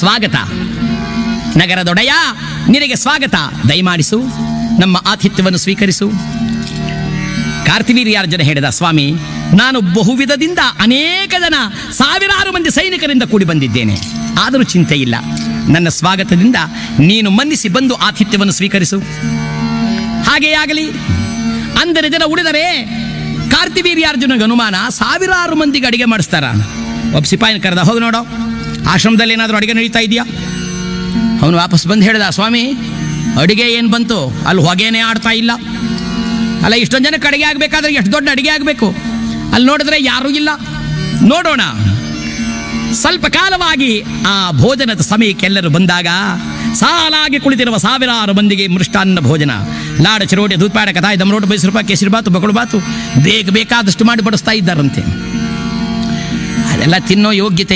ಸ್ವಾಗತ ನಗರದೊಡೆಯ ನಿನಗೆ ಸ್ವಾಗತ ದಯಮಾಡಿಸು ನಮ್ಮ ಆತಿಥ್ಯವನ್ನು ಸ್ವೀಕರಿಸು ಕಾರ್ತಿವೀರ್ಯಾರ್ಜುನ ಹೇಳಿದ ಸ್ವಾಮಿ ನಾನು ಬಹುವಿಧದಿಂದ ಅನೇಕ ಜನ ಸಾವಿರಾರು ಮಂದಿ ಸೈನಿಕರಿಂದ ಕೂಡಿ ಬಂದಿದ್ದೇನೆ ಆದರೂ ಚಿಂತೆ ಇಲ್ಲ ನನ್ನ ಸ್ವಾಗತದಿಂದ ನೀನು ಮನ್ನಿಸಿ ಬಂದು ಆತಿಥ್ಯವನ್ನು ಸ್ವೀಕರಿಸು ಹಾಗೇ ಆಗಲಿ ಅಂದರೆ ಜನ ಉಳಿದರೆ ಕಾರ್ತಿವೀರ್ಯಾರ್ಜುನಗೆ ಅನುಮಾನ ಸಾವಿರಾರು ಮಂದಿಗೆ ಅಡಿಗೆ ಮಾಡಿಸ್ತಾರ ಒಬ್ಬ ಸಿಪಾಯಿನ ಕರೆದ ಹೋಗಿ ನೋಡೋ ಆಶ್ರಮದಲ್ಲಿ ಏನಾದರೂ ಅಡಿಗೆ ನಡೀತಾ ಇದೆಯಾ ಅವನು ವಾಪಸ್ ಬಂದು ಹೇಳಿದ ಸ್ವಾಮಿ ಅಡಿಗೆ ಏನು ಬಂತು ಅಲ್ಲಿ ಹೊಗೆನೇ ಆಡ್ತಾ ಇಲ್ಲ ಅಲ್ಲ ಇಷ್ಟೊಂದು ಜನಕ್ಕೆ ಅಡಿಗೆ ಆಗಬೇಕಾದ್ರೆ ಎಷ್ಟು ದೊಡ್ಡ ಅಡಿಗೆ ಆಗಬೇಕು ಅಲ್ಲಿ ನೋಡಿದ್ರೆ ಯಾರೂ ಇಲ್ಲ ನೋಡೋಣ ಸ್ವಲ್ಪ ಕಾಲವಾಗಿ ಆ ಭೋಜನದ ಸಮಯಕ್ಕೆ ಎಲ್ಲರೂ ಬಂದಾಗ ಸಾಲಾಗಿ ಕುಳಿತಿರುವ ಸಾವಿರಾರು ಮಂದಿಗೆ ಮೃಷ್ಟಾನ್ನ ಭೋಜನ ಲಾಡ ಚಿರೋಟಿ ದೂತ್ಪಾಡ ಕಥಾಯಿ ದಮರೋಟ ಬೈಸರು ರೂಪಾಯಿ ಕೇಸರಿ ಬಾತು ಬಕಳು ಬಾತು ಬೇಗ ಬೇಕಾದಷ್ಟು ಮಾಡಿ ಬಡಿಸ್ತಾ ಇದ್ದಾರಂತೆ ಅದೆಲ್ಲ ತಿನ್ನೋ ಯೋಗ್ಯತೆ